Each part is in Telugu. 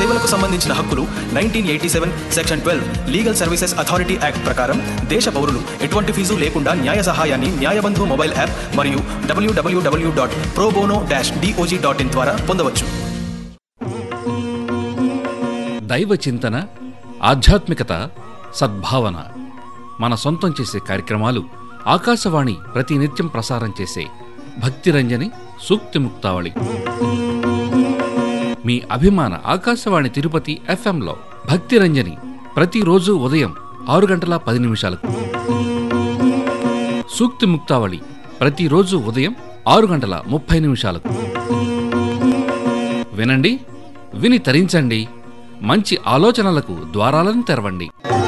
సేవలకు సంబంధించిన హక్కులు nineteen eighty seven section twelve legal services authority act ప్రకారం దేశ పౌరులు ఎటువంటి ఫీజు లేకుండా న్యాయ సహాయాన్ని న్యాయబంధు మొబైల్ యాప్ మరియు డబ్ల్యూడబ్ల్యూడబ్ల్యూ dot pro bono dash DOJ dot in ద్వారా పొందవచ్చు దైవ చింతన ఆధ్యాత్మికత సద్భావన మన సొంతం చేసే కార్యక్రమాలు ఆకాశవాణి ప్రతి నిత్యం ప్రసారం చేసే భక్తిరంజని సూక్తి ముక్తావళి మీ అభిమాన ఆకాశవాణి తిరుపతి ఎఫ్ఎంలో భక్తిరంజని ప్రతిరోజు ఉదయం ఆరు గంటల పది నిమిషాలకు సూక్తి ముక్తావళి ప్రతిరోజు ఉదయం ఆరు గంటల ముప్పై నిమిషాలకు వినండి విని తరించండి మంచి ఆలోచనలకు ద్వారాలను తెరవండి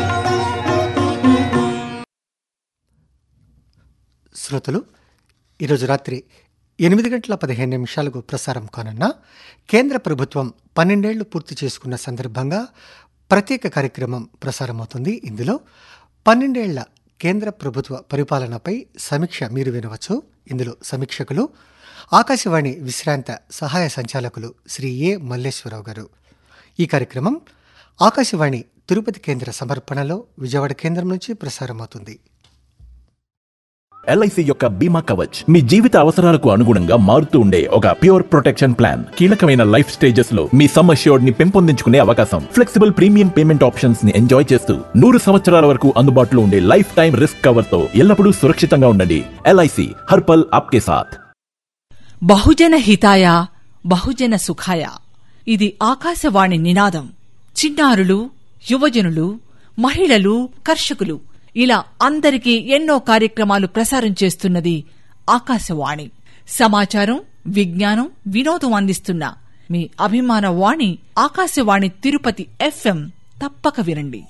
శ్రోతలు ఈరోజు రాత్రి ఎనిమిది గంటల పదిహేను నిమిషాలకు ప్రసారం కానున్న కేంద్ర ప్రభుత్వం పన్నెండేళ్లు పూర్తి చేసుకున్న సందర్భంగా ప్రత్యేక కార్యక్రమం ప్రసారమవుతుంది ఇందులో పన్నెండేళ్ల కేంద్ర ప్రభుత్వ పరిపాలనపై సమీక్ష మీరు వినవచ్చు ఇందులో సమీక్షకులు ఆకాశవాణి విశ్రాంత సహాయ సంచాలకులు శ్రీ ఏ మల్లేశ్వరరావు గారు ఈ కార్యక్రమం ఆకాశవాణి తిరుపతి కేంద్ర సమర్పణలో విజయవాడ కేంద్రం నుంచి ప్రసారమవుతుంది ఎల్ఐసి యొక్క బీమా కవచ్ మీ జీవిత అవసరాలకు అనుగుణంగా మారుతూ ఉండే ఒక ప్యూర్ ప్రొటెక్షన్ ప్లాన్ కీలకమైన లైఫ్ స్టేజెస్ లో మీ సమ్ అష్యూర్డ్ ని పెంపొందించుకునే అవకాశం ఫ్లెక్సిబుల్ ప్రీమియం పేమెంట్ ఆప్షన్స్ ని ఎంజాయ్ చేస్తూ నూరు సంవత్సరాల వరకు అందుబాటులో ఉండే లైఫ్ టైం రిస్క్ కవర్ తో ఎల్లప్పుడూ సురక్షితంగా ఉండండి ఎల్ఐసి హర్పల్ ఆప్కే సాథ్ బహుజన హితాయ బహుజన సుఖాయ ఇది ఆకాశవాణి నినాదం చిన్నారులు యువజనులు మహిళలు కర్షకులు ఇలా అందరికీ ఎన్నో కార్యక్రమాలు ప్రసారం చేస్తున్నది ఆకాశవాణి సమాచారం విజ్ఞానం వినోదం అందిస్తున్న మీ అభిమాన వాణి ఆకాశవాణి తిరుపతి ఎఫ్ఎం తప్పక వినండి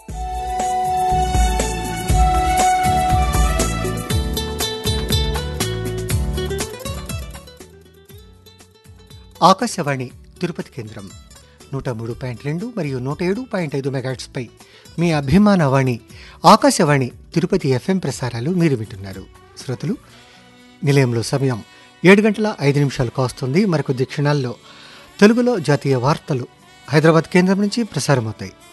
ఆకాశవాణి తిరుపతి కేంద్రం నూట మూడు పాయింట్ రెండు మరియు నూట ఏడు పాయింట్ ఐదు మెగాట్స్పై మీ అభిమాన వాణి ఆకాశవాణి తిరుపతి ఎఫ్ఎం ప్రసారాలు మీరు వింటున్నారు శ్రోతలు నిలయంలో సమయం ఏడు గంటల ఐదు నిమిషాలు కాస్తుంది మరికొద్ది క్షణాల్లో తెలుగులో జాతీయ వార్తలు హైదరాబాద్ కేంద్రం నుంచి ప్రసారమవుతాయి